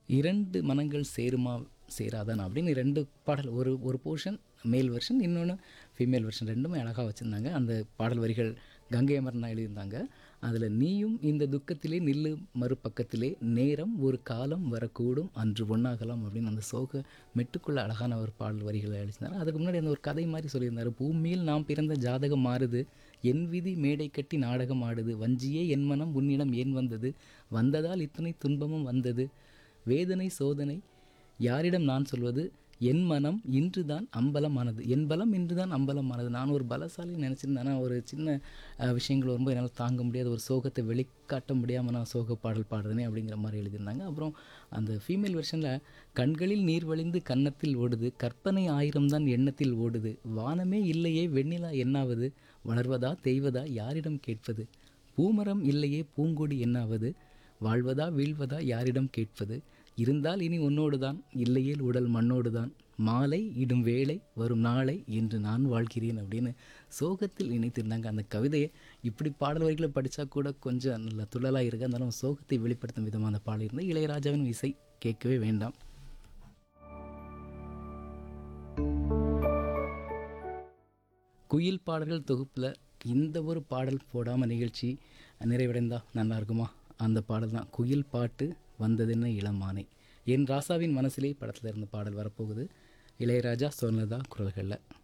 இரண்டு மனங்கள் சேருமா சேராதான் அப்படின்னு ரெண்டு பாடல் ஒரு ஒரு போர்ஷன் மேல் வெர்ஷன் இன்னொன்று ஃபீமேல் வெர்ஷன் ரெண்டுமே அழகாக வச்சுருந்தாங்க அந்த பாடல் வரிகள் கங்கை அமரனா எழுதியிருந்தாங்க அதில் நீயும் இந்த துக்கத்திலே நில்லு மறுபக்கத்திலே நேரம் ஒரு காலம் வரக்கூடும் அன்று ஒன்றாகலாம் அப்படின்னு அந்த சோக மெட்டுக்குள்ள அழகான ஒரு பாடல் வரிகளை எழுதினார் அதுக்கு முன்னாடி அந்த ஒரு கதை மாதிரி சொல்லியிருந்தார் பூமியில் நாம் பிறந்த ஜாதகம் மாறுது என் விதி மேடை கட்டி நாடகம் ஆடுது வஞ்சியே என் மனம் உன்னிடம் ஏன் வந்தது வந்ததால் இத்தனை துன்பமும் வந்தது வேதனை சோதனை யாரிடம் நான் சொல்வது என் மனம் இன்றுதான் அம்பலமானது என் பலம் இன்றுதான் அம்பலமானது நான் ஒரு பலசாலி நினச்சிருந்தேன் ஆனால் ஒரு சின்ன அஹ், விஷயங்கள் வரும்போது என்னால் தாங்க முடியாத ஒரு சோகத்தை வெளிக்காட்ட முடியாமல் நான் சோக பாடல் பாடுறேனே அப்படிங்கிற மாதிரி எழுதியிருந்தாங்க அப்புறம் அந்த ஃபீமேல் வெர்ஷனில் கண்களில் நீர் வழிந்து கன்னத்தில் ஓடுது கற்பனை ஆயிரம் தான் எண்ணத்தில் ஓடுது வானமே இல்லையே வெண்ணிலா என்னாவது வளர்வதா தேய்வதா யாரிடம் கேட்பது பூமரம் இல்லையே பூங்கொடி என்னாவது வாழ்வதா வீழ்வதா யாரிடம் கேட்பது இருந்தால் இனி உன்னோடு தான் இல்லையேல் உடல் மண்ணோடு தான் மாலை இடும் வேளை வரும் நாளை என்று நான் வாழ்கிறேன் அப்படின்னு சோகத்தில் இணைத்திருந்தாங்க அந்த கவிதையை இப்படி பாடல் வரிகளை படித்தா கூட கொஞ்சம் நல்ல துள்ளலாக இருக்கு இருந்தாலும் சோகத்தை வெளிப்படுத்தும் விதமாக அந்த பாடல் இருந்தால் இளையராஜாவின் இசை கேட்கவே வேண்டாம் குயில் பாடல்கள் தொகுப்பில் இந்த ஒரு பாடல் போடாமல் நிகழ்ச்சி நிறைவடைந்தா நல்லா இருக்குமா அந்த பாடல் தான் குயில் பாட்டு வந்ததென்ன இளமானை என் ராசாவின் மனசிலே படத்தில் இருந்த பாடல் வரப்போகுது இளையராஜா சோனலதா குரல்களில்